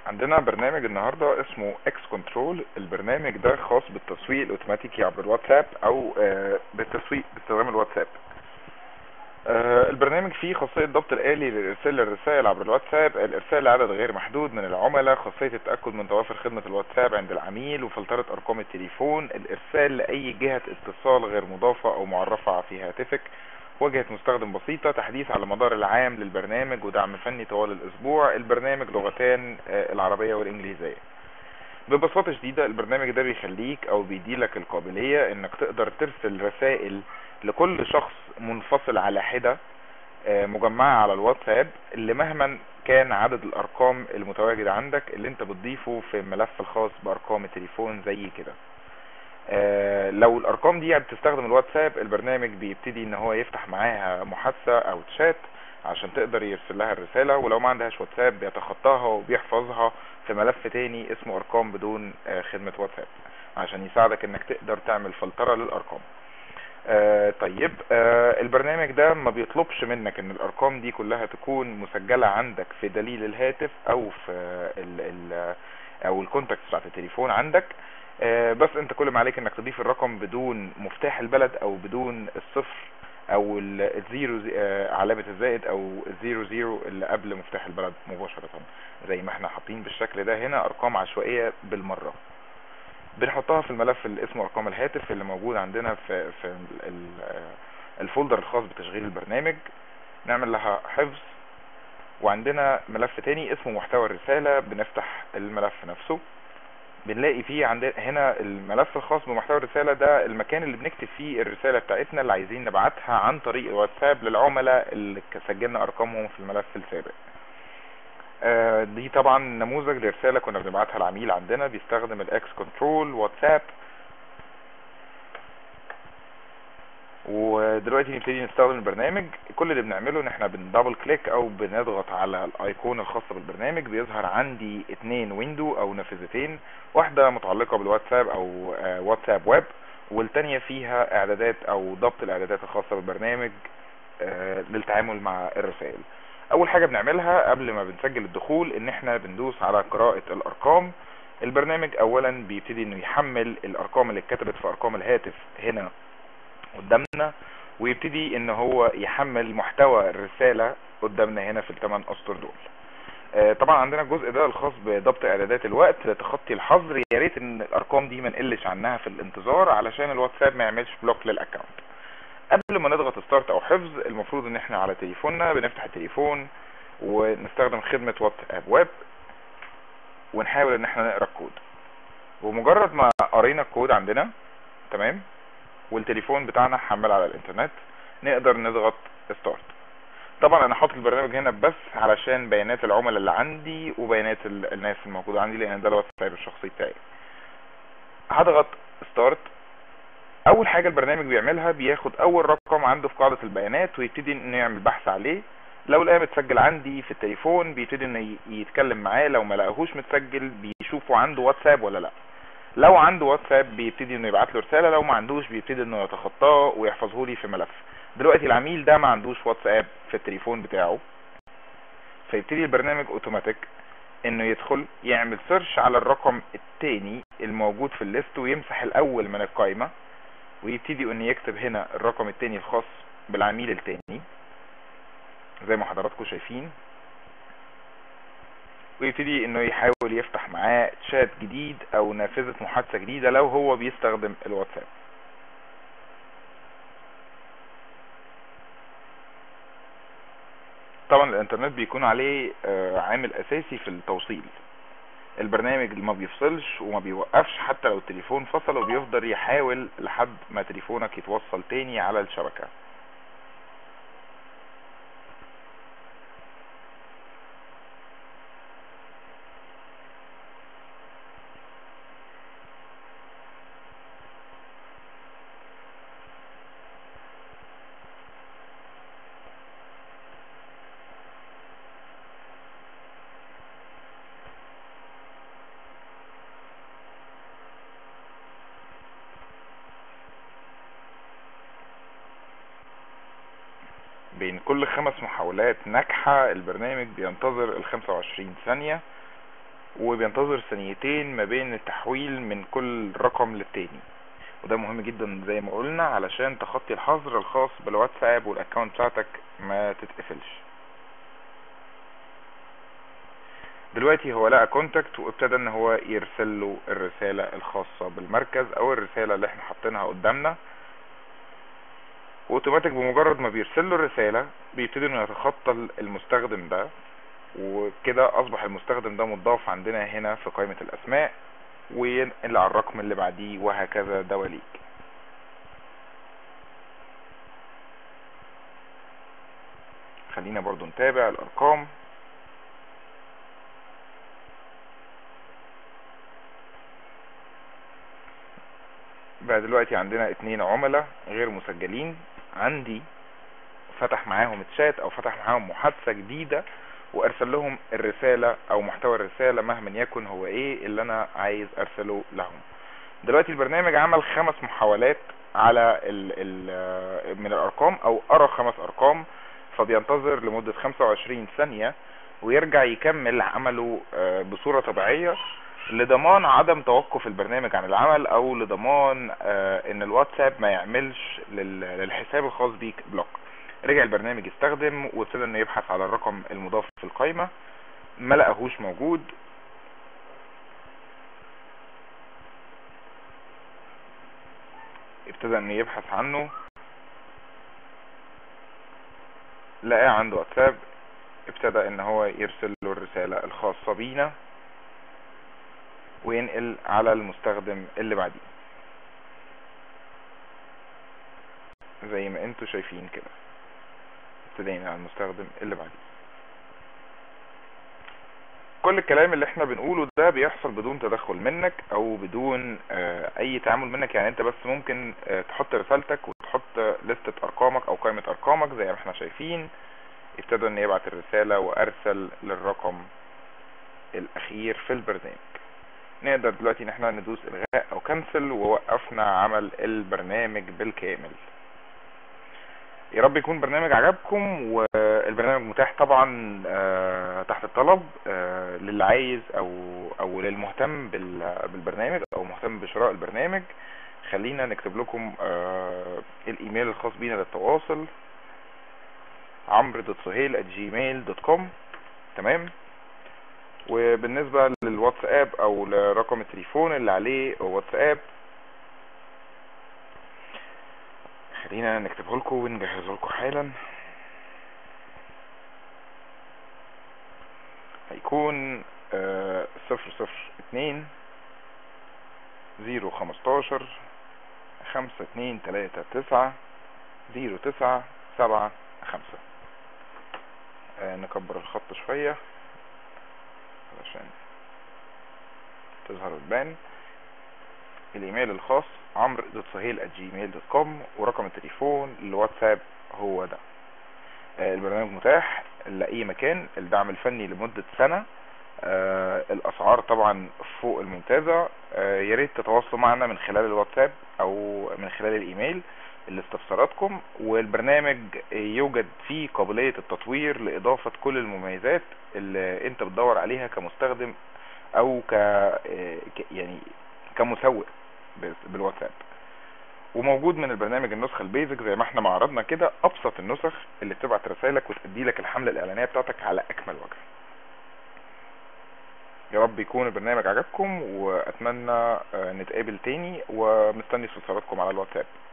عندنا برنامج النهارده اسمه اكس كنترول البرنامج ده خاص بالتسويق الاوتوماتيكي عبر الواتساب او آه، بالتسويق باستخدام الواتساب آه، البرنامج فيه خاصية ضبط الآلي لإرسال الرسائل عبر الواتساب الإرسال لعدد غير محدود من العملاء خاصية التأكد من توافر خدمة الواتساب عند العميل وفلترة أرقام التليفون الإرسال لأي جهة اتصال غير مضافة أو معرفة في هاتفك واجهة مستخدم بسيطة تحديث على مدار العام للبرنامج ودعم فني طوال الأسبوع البرنامج لغتان آه، العربية والإنجليزية ببساطة شديدة البرنامج ده بيخليك أو بيديلك القابلية إنك تقدر ترسل رسائل لكل شخص منفصل على حدة آه، مجمعة على الواتساب اللي مهما كان عدد الأرقام المتواجد عندك اللي انت بتضيفه في الملف الخاص بأرقام التليفون زي كده آه، لو الارقام دي بتستخدم الواتساب البرنامج بيبتدي ان هو يفتح معاها محادثة او تشات عشان تقدر يرسل لها الرسالة ولو ما عندهاش واتساب بيتخطاها وبيحفظها في ملف تاني اسمه ارقام بدون آه، خدمة واتساب عشان يساعدك انك تقدر تعمل فلترة للارقام آه طيب آه البرنامج ده ما بيطلبش منك ان الارقام دي كلها تكون مسجلة عندك في دليل الهاتف او في ال ال او الكونتاكت بتاعت التليفون عندك آه بس انت كل ما عليك انك تضيف الرقم بدون مفتاح البلد او بدون الصفر او ال- الزيرو زي- آه علامة الزائد او الزيرو زيرو اللي قبل مفتاح البلد مباشرة زي ما احنا حاطين بالشكل ده هنا ارقام عشوائية بالمرة بنحطها في الملف اللي اسمه ارقام الهاتف اللي موجود عندنا في في ال- ال- آه، الفولدر الخاص بتشغيل البرنامج نعمل لها حفظ وعندنا ملف تاني اسمه محتوى الرسالة بنفتح الملف نفسه بنلاقي فيه عندنا هنا الملف الخاص بمحتوى الرسالة ده المكان اللي بنكتب فيه الرسالة بتاعتنا اللي عايزين نبعتها عن طريق الواتساب للعملاء اللي سجلنا ارقامهم في الملف السابق آه، دي طبعا نموذج لرسالة كنا بنبعتها العميل عندنا بيستخدم الاكس كنترول واتساب ودلوقتي نبتدي نستخدم البرنامج كل اللي بنعمله ان احنا بندبل كليك او بنضغط على الايقونة الخاصة بالبرنامج بيظهر عندي اتنين ويندو او نافذتين واحدة متعلقة بالواتساب او آه، واتساب ويب والتانية فيها اعدادات او ضبط الاعدادات الخاصة بالبرنامج آه، للتعامل مع الرسائل اول حاجة بنعملها قبل ما بنسجل الدخول ان احنا بندوس على قراءة الارقام البرنامج اولا بيبتدي انه يحمل الارقام اللي اتكتبت في ارقام الهاتف هنا قدامنا ويبتدي ان هو يحمل محتوى الرسالة قدامنا هنا في الثمان اسطر دول آه، طبعا عندنا الجزء ده الخاص بضبط اعدادات الوقت لتخطي الحظر يا ريت ان الارقام دي ما نقلش عنها في الانتظار علشان الواتساب ما يعملش بلوك للاكونت قبل ما نضغط ستارت او حفظ المفروض ان احنا على تليفوننا بنفتح التليفون ونستخدم خدمة واتساب ويب ونحاول ان احنا نقرا الكود ومجرد ما قرينا الكود عندنا تمام والتليفون بتاعنا حمل على الانترنت نقدر نضغط ستارت طبعا انا حاطط البرنامج هنا بس علشان بيانات العملاء اللي عندي وبيانات ال- الناس الموجودة عندي لان ده الواتساب الشخصي بتاعي هضغط ستارت اول حاجة البرنامج بيعملها بياخد اول رقم عنده في قاعدة البيانات ويبتدي انه يعمل بحث عليه لو لقاه متسجل عندي في التليفون بيبتدي انه ي- يتكلم معاه لو ما لقاهوش متسجل بيشوفه عنده واتساب ولا لا لو عنده واتساب بيبتدي انه يبعت له رسالة لو ما عندوش بيبتدي انه يتخطاه ويحفظه لي في ملف دلوقتي العميل ده ما عندوش واتساب في التليفون بتاعه فيبتدي البرنامج اوتوماتيك انه يدخل يعمل سيرش على الرقم التاني الموجود في الليست ويمسح الاول من القائمة ويبتدي انه يكتب هنا الرقم التاني الخاص بالعميل التاني زي ما حضراتكم شايفين ويبتدي انه يحاول يفتح معاه شات جديد او نافذة محادثة جديدة لو هو بيستخدم الواتساب طبعا الانترنت بيكون عليه آه، عامل اساسي في التوصيل البرنامج ما بيفصلش وما بيوقفش حتى لو التليفون فصل وبيفضل يحاول لحد ما تليفونك يتوصل تاني على الشبكة بين كل خمس محاولات ناجحة البرنامج بينتظر ال 25 ثانية وبينتظر ثانيتين ما بين التحويل من كل رقم للتاني وده مهم جدا زي ما قلنا علشان تخطي الحظر الخاص بالواتساب والاكونت بتاعتك ما تتقفلش دلوقتي هو لقى كونتاكت وابتدى ان هو يرسل له الرسالة الخاصة بالمركز او الرسالة اللي احنا حاطينها قدامنا واوتوماتيك بمجرد ما بيرسل له الرسالة بيبتدي انه يتخطى المستخدم ده وكده اصبح المستخدم ده مضاف عندنا هنا في قائمة الاسماء وينقل على الرقم اللي بعديه وهكذا دواليك خلينا برضو نتابع الارقام بقى دلوقتي عندنا اتنين عملاء غير مسجلين عندي فتح معاهم تشات او فتح معاهم محادثة جديدة وارسل لهم الرسالة او محتوى الرسالة مهما يكن هو ايه اللي انا عايز ارسله لهم دلوقتي البرنامج عمل خمس محاولات على ال ال من الارقام او قرا خمس ارقام فبينتظر لمدة 25 ثانية ويرجع يكمل عمله بصورة طبيعية لضمان عدم توقف البرنامج عن العمل او لضمان ان الواتساب ما يعملش للحساب الخاص بيك بلوك رجع البرنامج يستخدم وابتدى انه يبحث على الرقم المضاف في القائمة ما لقاهوش موجود ابتدى انه يبحث عنه لقاه عنده واتساب ابتدى ان هو يرسل له الرسالة الخاصة بينا وينقل على المستخدم اللي بعديه زي ما انتوا شايفين كده ابتدينا على المستخدم اللي بعديه كل الكلام اللي احنا بنقوله ده بيحصل بدون تدخل منك او بدون اه اي تعامل منك يعني انت بس ممكن اه تحط رسالتك وتحط لستة ارقامك او قائمة ارقامك زي ما احنا شايفين ابتدى ان يبعت الرسالة وارسل للرقم الاخير في البرنامج نقدر دلوقتي ان احنا ندوس الغاء او كنسل ووقفنا عمل البرنامج بالكامل يا رب يكون برنامج عجبكم والبرنامج متاح طبعا تحت الطلب للي عايز او او للمهتم بالبرنامج او مهتم بشراء البرنامج خلينا نكتب لكم الايميل الخاص بينا للتواصل عمرو دوت سهيل جيميل دوت كوم تمام وبالنسبة للواتساب او لرقم التليفون اللي عليه واتساب خلينا نكتبه لكم ونجهزه لكم حالا هيكون صفر صفر اتنين زيرو خمستاشر خمسة اتنين تلاتة تسعة زيرو تسعة سبعة خمسة نكبر الخط شوية علشان تظهر وتبان الايميل الخاص عمرو دوت سهيل جيميل دوت كوم ورقم التليفون الواتساب هو ده آه البرنامج متاح لاي مكان الدعم الفني لمدة سنة آه الاسعار طبعا فوق الممتازة آه يا ريت تتواصلوا معنا من خلال الواتساب او من خلال الايميل لاستفساراتكم والبرنامج يوجد فيه قابلية التطوير لاضافة كل المميزات اللي انت بتدور عليها كمستخدم او ك يعني كمسوق بالواتساب وموجود من البرنامج النسخة البيزك زي ما احنا ما عرضنا كده ابسط النسخ اللي بتبعت رسائلك وتدي لك الحملة الاعلانية بتاعتك على اكمل وجه يا رب يكون البرنامج عجبكم واتمنى نتقابل تاني ومستني استفساراتكم على الواتساب